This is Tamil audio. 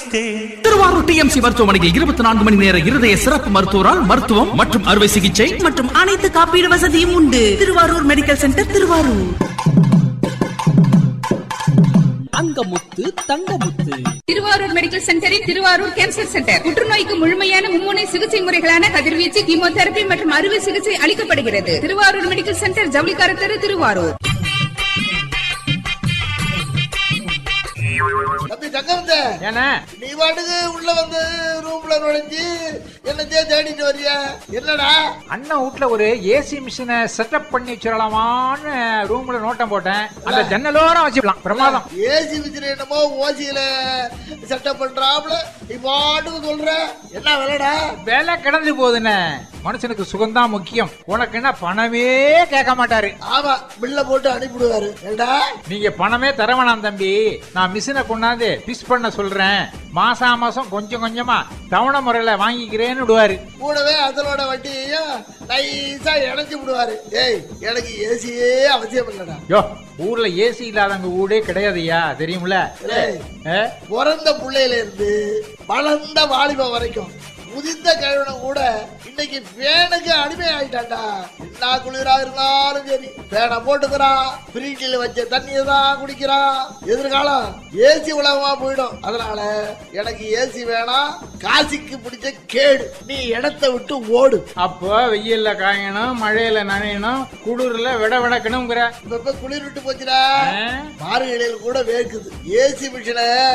ரசித்தேன் திருவாரூர் டிஎம்சி மருத்துவமனையில் இருபத்தி நான்கு மணி நேர இருதய சிறப்பு மருத்துவரால் மருத்துவம் மற்றும் அறுவை சிகிச்சை மற்றும் அனைத்து காப்பீடு வசதியும் உண்டு Thiruvarur medical centre Thiruvarur Thangamuthu Thangamuthu Thiruvarur medical சென்டரில் திருவாரூர் கேன்சர் சென்டர் புற்றுநோய்க்கு முழுமையான மும்முனை சிகிச்சை முறைகளான கதிர்வீச்சு கீமோதெரபி மற்றும் அறுவை சிகிச்சை அளிக்கப்படுகிறது திருவாரூர் மெடிக்கல் சென்டர் ஜவுளிக்கார தெரு திருவாரூர் தம்பி தங்கம்த ஏன்னா நீ பாட்டுக்கு உள்ள வந்து ரூம்ல நுழைஞ்சு என்னத்தையே தேடிட்டு வரியா என்னடா அண்ணன் வீட்ல ஒரு ஏசி மிஷினை செட்டப் பண்ணி வச்சிடலாமான்னு ரூம்ல நோட்டம் போட்டேன் அந்த ஜன்னலோரம் வச்சுக்கலாம் பிரமாதம் ஏசி வச்சுட்டு என்னமோ ஓசியில செட்டப் பண்றாப்ல நீ பாட்டுக்கு சொல்ற என்ன விலைடா வேலை கிடந்து போகுதுண்ணே மனுஷனுக்கு சுகம்தான் முக்கியம் உனக்கு என்ன பணமே கேட்க மாட்டாரு ஆமா பில்ல போட்டு அனுப்பிடுவாரு ஏண்டா நீங்க பணமே தர வேணாம் தம்பி நான் மிஷினை கொண்டாந்து பிஸ் பண்ண சொல்றேன் மாசா மாசம் கொஞ்சம் கொஞ்சமா தவணை முறையில வாங்கிக்கிறேன்னு விடுவாரு கூடவே அதனோட வட்டியையும் நைஸா இணைச்சு விடுவாரு ஏய் எனக்கு ஏசியே அவசியம் இல்லடா யோ ஊர்ல ஏசி இல்லாதவங்க ஊடே கிடையாதுயா தெரியுமில ஏய், ஏ? பிறந்த பிள்ளையில இருந்து வளர்ந்த வாலிபம் வரைக்கும் முதிர்ந்த கழுவனம் கூட இன்னைக்கு ஃபேனுக்கு அடிமை ஆயிட்டான்டா என்ன குளிரா இருந்தாலும் சரி ஃபேனை போட்டுக்கிறான் ஃப்ரீட்டில் வச்ச தண்ணியை தான் குடிக்கிறான் எதிர்காலம் ஏசி உலகமா போயிடும் அதனால எனக்கு ஏசி வேணாம் காசிக்கு பிடிச்ச கேடு நீ இடத்த விட்டு ஓடு அப்போ வெயில்ல காயணும் மழையில நனையணும் குளிர்ல விட விடக்கணுங்கிற இப்ப இப்ப குளிர் விட்டு போச்சுடா ஆ? மாறுகளில் கூட வேர்க்குது ஏசி மிஷினை